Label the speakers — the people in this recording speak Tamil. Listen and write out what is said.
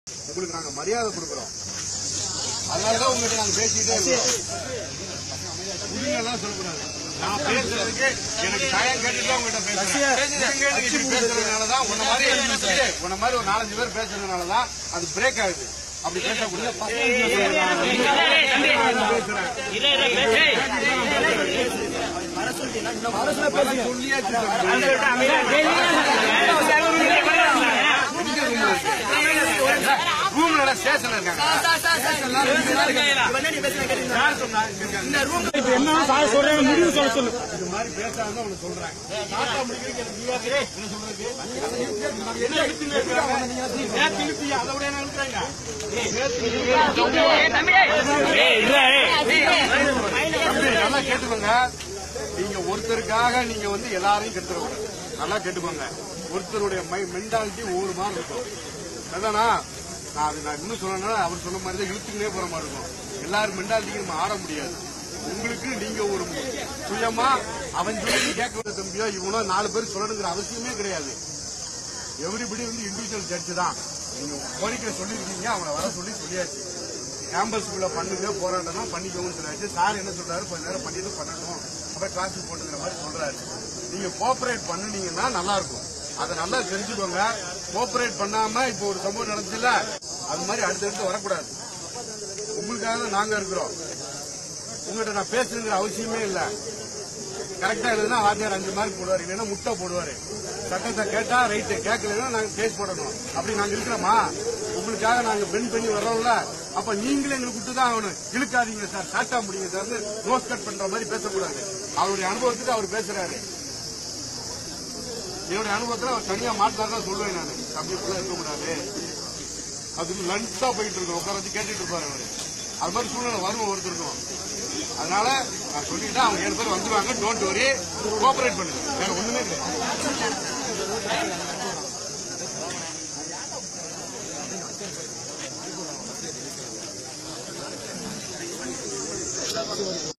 Speaker 1: உங்களுக்கு நாங்க மரியாதை கொடுக்குறோம் அதனாலதான் உங்ககிட்ட நாங்க பேசிக்கிட்டே இருக்கோம் உண்மையெல்லாம் சொல்லக்கூடாது நான் பேசுறதுக்கு எனக்கு டைம் கேட்டுட்டு தான் உங்ககிட்ட பேசுறேன் நீங்க இப்படி பேசுறதுனாலதான் உன்ன மாதிரி உன்ன மாதிரி ஒரு நாலஞ்சு பேர் பேசுறதுனாலதான் அது பிரேக் ஆகுது அப்படி பேசக்கூடாது ரூம்ல ஸ்டேஷன்ல இருக்காங்க யார் சொன்னா? இங்க இருக்காங்க.
Speaker 2: என்ன சார் சொல்றேன் முடிவு சொல்ல சொல்லு
Speaker 1: இது மாதிரி பேசாதான் உனக்கு சொல்றேன் டாட்டா முடிக்கிறதுக்கு எனக்கு நீயா தெரியும். என்ன சொல்றது? நாங்க என்ன இழுத்துன்னு இருக்கோம்? நேத்து இழுத்தீங்க, அதை விட என்ன இழுக்குறாங்க? தம்பி, நல்லா கேட்டுக்கோங்க நீங்க ஒருத்தருக்காக நீங்க வந்து எல்லாரையும் கெடுத்துடக்கூடாது நல்லா கேட்டுக்கோங்க ஒருத்தருடைய மென்டாலிட்டி ஒவ்வொரு மாதிரி இருக்கும் அதானா நான் அது நான் இன்னும் சொல்லணும்னா அவர் சொன்ன மாதிரி தான் இழுத்துக்கினே போற மாதிரி இருக்கும் எல்லாரும் மென்டாலிட்டிக்கு நம்ம ஆட முடியாது உங்களுக்கு நீங்க ஒரு சுயமா அவன் சொல்லி கேட்கற தம்பியோ இவனோ நாலு பேர் சொல்லணுங்கிற அவசியமே கிடையாது எவ்ரிபடி வந்து இண்டிவிஜுவல் ஜட்ஜ் தான் நீங்க கோரிக்கை சொல்லியிருக்கீங்க அவனை வர சொல்லி சொல்லியாச்சு கேம்பஸ்குள்ள பண்ணுங்க போராட்டம் பண்ணிக்கோங்கன்னு சொல்லியாச்சு சார் என்ன சொல்றாரு கொஞ்ச நேரம் பண்ணிட்டு பண்ணட்டும் அப்புறம் கிளாஸுக்கு போட்டுங்கிற மாதிரி சொல்றாரு நீங்க கோஆபரேட் பண்ணுனீங்கன்னா நல்லா இருக்கும் அதை நல்லா தெரிஞ்சுக்கோங்க கோஆபரேட் பண்ணாம இப்போ ஒரு சம்பவம் நடந்துச்சுல அது மாதிரி அடுத்தடுத்து வரக்கூடாது உங்களுக்காக தான் நாங்க இருக்கிறோம் உங்கள்கிட்ட நான் பேசுறதுங்கிற அவசியமே இல்லை கரெக்டா எழுதுனா வாத்தியார் அஞ்சு மார்க் போடுவாரு இல்லைன்னா முட்டை போடுவாரு சட்டத்தை கேட்டா ரைட்டு கேட்கலன்னா நாங்க கேஸ் போடணும் அப்படி நாங்க இருக்கிறோமா உங்களுக்காக நாங்க பெண் பண்ணி வர்றோம்ல அப்ப நீங்களே எங்களுக்கு விட்டு தான் ஆகணும் இழுக்காதீங்க சார் டாட்டா முடியுங்க சார் நோஸ் கட் பண்ற மாதிரி பேசக்கூடாது அவருடைய அனுபவத்துக்கு அவர் பேசுறாரு என்னுடைய அனுபவத்துல அவர் தனியா மாட்டாதான் சொல்லுவேன் நான் தம்பி ஃபுல்லா இருக்கக்கூடாது அதுக்கு லஞ்சா போயிட்டு இருக்கோம் உட்கார வச்சு கேட்டுட்டு இருப்பாரு அவரு அது மாதிரி சூழ்நிலை வரும் ஒருத்தருக்கும் அதனால நான் சொல்லிட்டேன் அவங்க ஏழு பேர் வந்துருவாங்க டோன்ட் வரி கோஆபரேட் பண்ணுங்க வேற ஒண்ணுமே கிடையாது